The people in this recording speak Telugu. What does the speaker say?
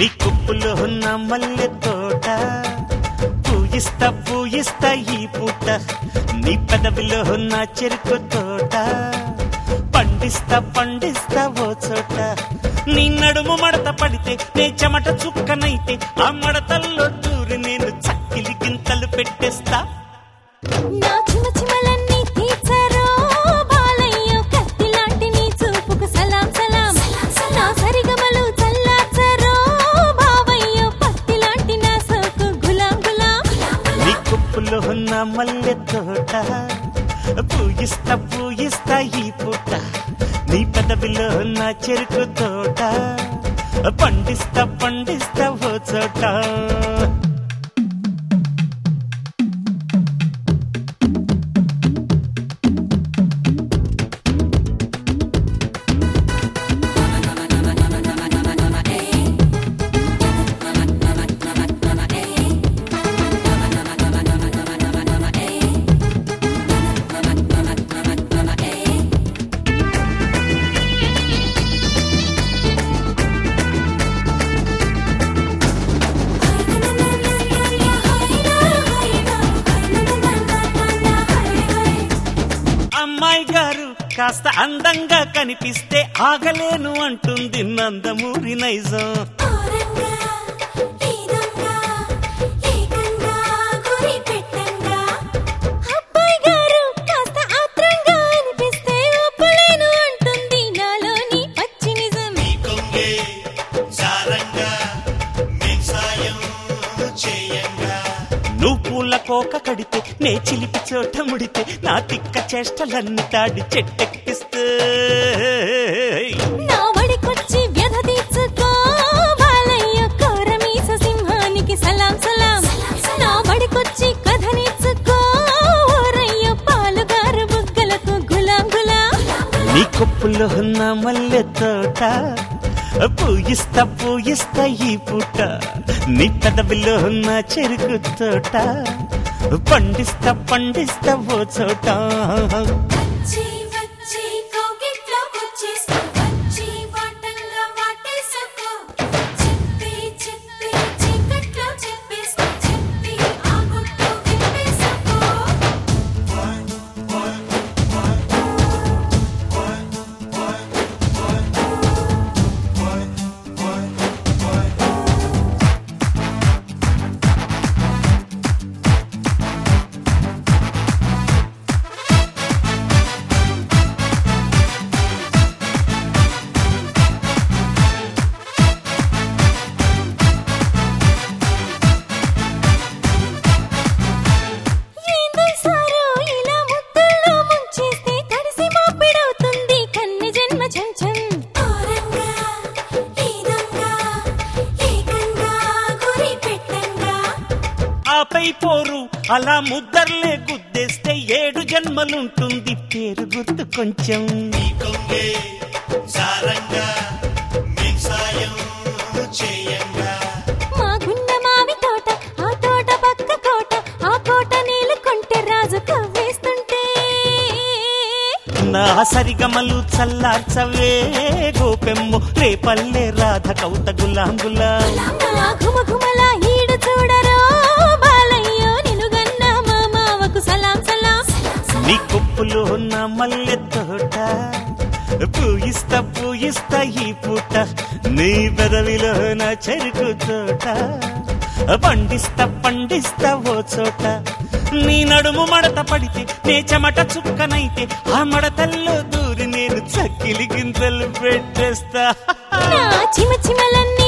నీ కుప్పులో ఉన్న మల్లె తోట పూయిస్తా పూయిస్తా ఈ పూట నీ పెదవిలో ఉన్న చెరుకు తోట పండిస్తా పండిస్తా ఓ చోట నీ నడుము మడత పడితే నే చెమట చుక్కనైతే ఆ మడతల్లో దూరి నేను చక్కిలి గింతలు పెట్టేస్తా నా చిమ చిమలన్నీ తీర్చరో బాలయ్య కత్తిలాంటి నీ చూపుకు సలాం సలాం నా సరిగమలు చల్లార్చరో బావయ్య పత్తిలాంటి నా సోకు గులాం గులాం నీ కుప్పులో ఉన్న మల్లె తోట పూయిస్తా పూయిస్తా ఈ పూట నీ పెదవిలో ఉన్న చెరుకు తోట పండిస్తా పండిస్తా ఓ చోట అమ్మాయి గారు కాస్త అందంగా కనిపిస్తే ఆగలేను అంటుంది నందమూరి నైజం అబ్బాయి గారు కాస్త ఆత్రంగా అనిపిస్తే ఒప్పలేను అంటుంది నాలోని పచ్చి నిజం కొంగే సారంగా సాయం చేయంగా నువ్వు పూల కోక కడితే నే చిలిపి చోట ముడితే నా తిక్క చేష్టలన్నీ తాడి చెట్టెక్కిస్తే నా వడికొచ్చి వ్యధ తీర్చుకో బాలయ్య కోరమీస సింహానికి సలాం సలాం నా వడికొచ్చి కథ నేర్చుకో ఓరయ్య పాలుగారు బుగ్గలకు గులాం గులాం నీ కొప్పులో ఉన్న మల్లె తోట పూయిస్తా పూయిస్తా ఈ పూట నీ పెదవిలో ఉన్న చెరుకు తోట పండిస్తా పండిస్తా ఓ చోట వచ్చి వచ్చి కౌగిట్లో వచ్చేసి వచ్చి వాటంగా వాటేసుకో చెప్పి చెప్పి చీకట్లో చెప్పేసి చెప్పి ఆ గుట్టు విప్పేసుకో ఏందో సారో ఇలా ముద్దుల్లో ముంచేస్తే తడిసి మాపిడవుతుంది కన్ని జన్మ చెంచం ఆపై పోరు అలా ముద్దర్లే గుద్దేస్తే ఏడు జన్మలుంటుంది పేరు గుర్తు కొంచెం మా గుండ మావి తోట ఆ తోట పక్క కోట ఆ కోట నీళ్ళు కొంటే రాజు కవ్వేస్తుంటే నా సరిగమలు చల్లార్చవే గోపెమ్ము రేపల్లె రాధ కౌత గులాం గులాం నా ఘుమఘుమల ఈడు చూడరో బాలయ్యో నిన్ను గన్న మా మావకు సలాం సలాం నీ కొప్పులో ఉన్న మల్లె తోట పూయిస్తా పూయిస్తా ఈ పూట నీ పెదవిలో నా చెరుకు తోట పండిస్తా పండిస్తా ఓ చోట నీ నడుము మడత పడితే నే చెమట చుక్కనైతే ఆ మడతల్లో దూరి నేను చక్కిలి గింతలు పెట్టేస్తా నా చిమ చిమలన్నీ